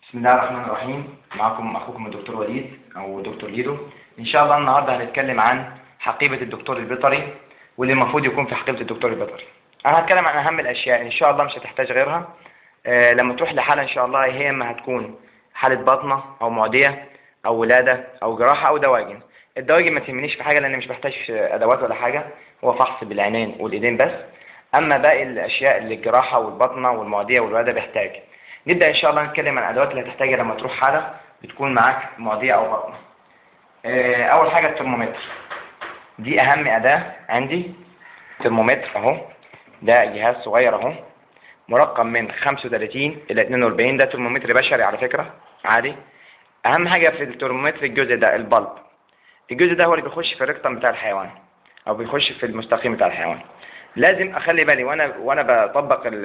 بسم الله الرحمن الرحيم معكم اخوكم الدكتور وليد او دكتور ليدو ان شاء الله النهارده هنتكلم عن حقيبه الدكتور البيطري واللي المفروض يكون في حقيبه الدكتور البيطري انا هتكلم عن اهم الاشياء ان شاء الله مش هتحتاج غيرها آه لما تروح لحاله ان شاء الله هي اما هتكون حاله بطنه او معديه او ولاده او جراحه او دواجن الدواجن ما تهمنيش في حاجه لان مش محتاج ادوات ولا حاجه هو فحص بالعينين والايدين بس اما باقي الاشياء اللي الجراحه والبطنه والمعديه والولاده بيحتاج نبدا ان شاء الله نتكلم عن الادوات اللي هتحتاجها لما تروح حاله بتكون معاك معديه او بطنه آه، اول حاجه الترمومتر دي اهم اداه عندي ترمومتر اهو ده جهاز صغير اهو مرقم من 35 الى 42 ده ترمومتر بشري على فكره عادي اهم حاجه في الترمومتر الجزء ده البلب الجزء ده هو اللي بيخش في الريكتم بتاع الحيوان او بيخش في المستقيم بتاع الحيوان لازم اخلي بالي وانا وانا بطبق ال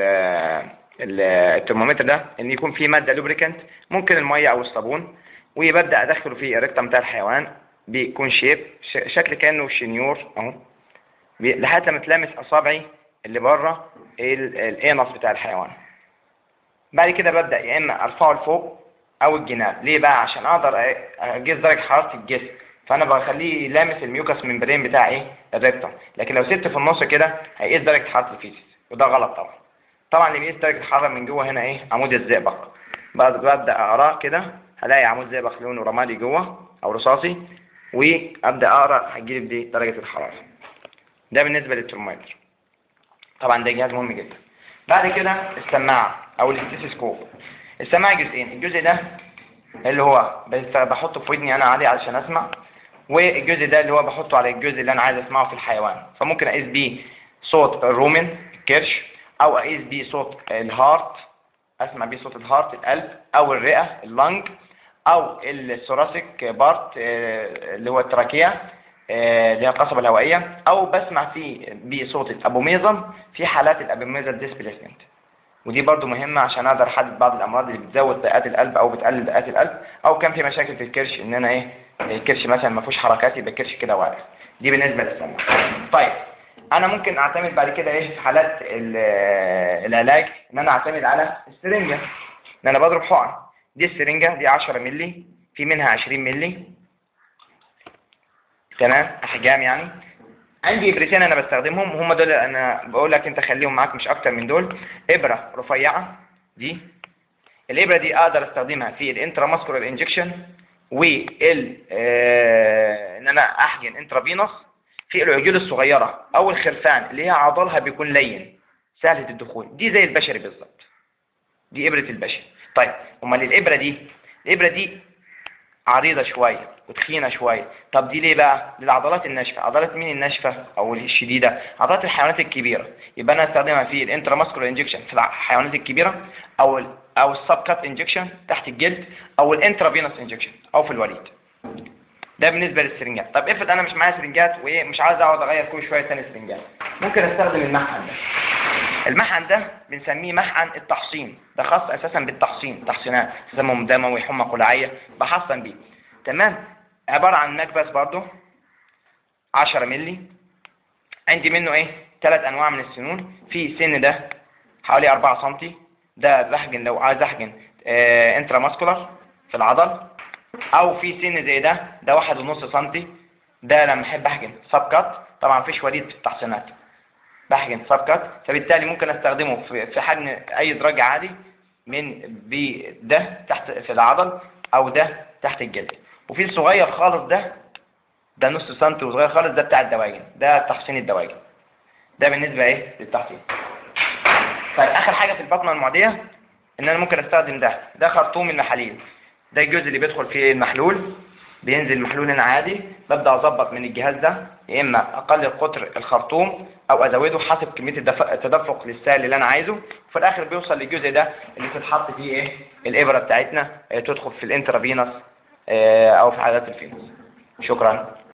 ال الترمومتر ده ان يكون فيه ماده لوبريكانت ممكن الميه او الصابون وببدا ادخله في الريكتم بتاع الحيوان بيكون شيب ش- شكل كانه شنيور اهو بي- لحد ما تلامس اصابعي اللي بره ال- الانص بتاع الحيوان بعد كده ببدا يا اما ارفعه لفوق او الجناب ليه بقى عشان اقدر أ- اقيس درجه حراره الجسم فانا بخليه لامس الميوكس ممبرين بتاع ايه الريكتم لكن لو سبت في النص كده هيقيس درجه حراره الفيسس وده غلط طبعا طبعا اللي بيقيس درجه الحراره من جوه هنا ايه عمود الزئبق بعد ببدا اقراه كده هلاقي عمود زئبق لونه رمادي جوه او رصاصي وابدا اقرا هتجيلي دي درجه الحراره ده بالنسبه للترمومتر طبعا ده جهاز مهم جدا بعد كده السماعه او الاستيثوسكوب السماعه جزئين الجزء ده اللي هو بس- بحطه في ودني انا عادي علشان اسمع والجزء ده اللي هو بحطه على الجزء اللي انا عايز اسمعه في الحيوان فممكن اقيس بيه صوت الرومن الكرش او اقيس بيه صوت الهارت اسمع بيه صوت الهارت القلب او الرئه اللنج او الثوراسيك بارت آه، اللي هو التراكيه آه، اللي هي القصبه الهوائيه او بسمع فيه بيه صوت الابوميزم في حالات الابوميزم ديسبيسمنت ودي برضو مهمة عشان اقدر احدد بعض الامراض اللي بتزود دقات القلب او بتقلل دقات القلب او كان في مشاكل في الكرش ان انا ايه الكرش مثلا ما فيهوش حركات يبقى الكرش كده واقف دي بالنسبة للسمع طيب انا ممكن اعتمد بعد كده ايه في حالات ال- العلاج ان انا اعتمد على السرنجة ان انا بضرب حقن دي السرنجة دي 10 مللي في منها 20 مللي تمام احجام يعني عندي ابرتين انا بستخدمهم وهم دول انا بقول لك انت خليهم معاك مش اكتر من دول ابره رفيعه دي الابره دي اقدر استخدمها في الانترا ماسكولار انجكشن وال آه، ان انا احقن انترافينوس في العجول الصغيره او الخرفان اللي هي عضلها بيكون لين سهله الدخول دي زي البشري بالظبط دي ابره البشري طيب امال الابره دي الابره دي عريضة شوية وتخينة شوية طب دي ليه بقى للعضلات الناشفة عضلات مين الناشفة او الشديدة عضلات الحيوانات الكبيرة يبقى انا استخدمها في الانتراماسكولار انجكشن في الحيوانات الكبيرة او ال او السب كات انجكشن تحت الجلد او الانترافينوس انجكشن او في الوريد ده بالنسبة للسرنجات طب افرض انا مش معايا سرنجات ومش عايز اقعد اغير كل شوية تاني سرنجات ممكن استخدم المحن ده المحن ده بنسميه محن التحصين ده خاص اساسا بالتحصين تحصينات تسمم دموي حمى قلعيه بحصن بيه تمام عباره عن مكبس برضو 10 مللي عندي منه ايه ثلاث انواع من السنون في سن ده حوالي 4 سم ده بحجن لو عايز احجن آه انترا ماسكولار في العضل او في سن زي ده ده واحد ونص سنتي ده لما احب احجن سب كات طبعا مفيش وليد في التحصينات بحجن سبكت فبالتالي ممكن استخدمه في في حجم اي دراج عادي من بده تحت في العضل او ده تحت الجلد وفي الصغير خالص ده ده نص سنتي وصغير خالص ده بتاع الدواجن ده تحصين الدواجن ده بالنسبه ايه للتحصين طيب اخر حاجه في البطنه المعديه ان انا ممكن استخدم ده ده خرطوم المحاليل ده الجزء اللي بيدخل فيه المحلول بينزل المحلول هنا عادي ببدا اظبط من الجهاز ده يا اما اقلل قطر الخرطوم او ازوده حسب كميه الدف- التدفق للسائل اللي انا عايزه وفي الاخر بيوصل للجزء ده اللي تتحط فيه ايه الابره بتاعتنا آه، تدخل في الانترافينوس آه، او في عادات الفينوس شكرا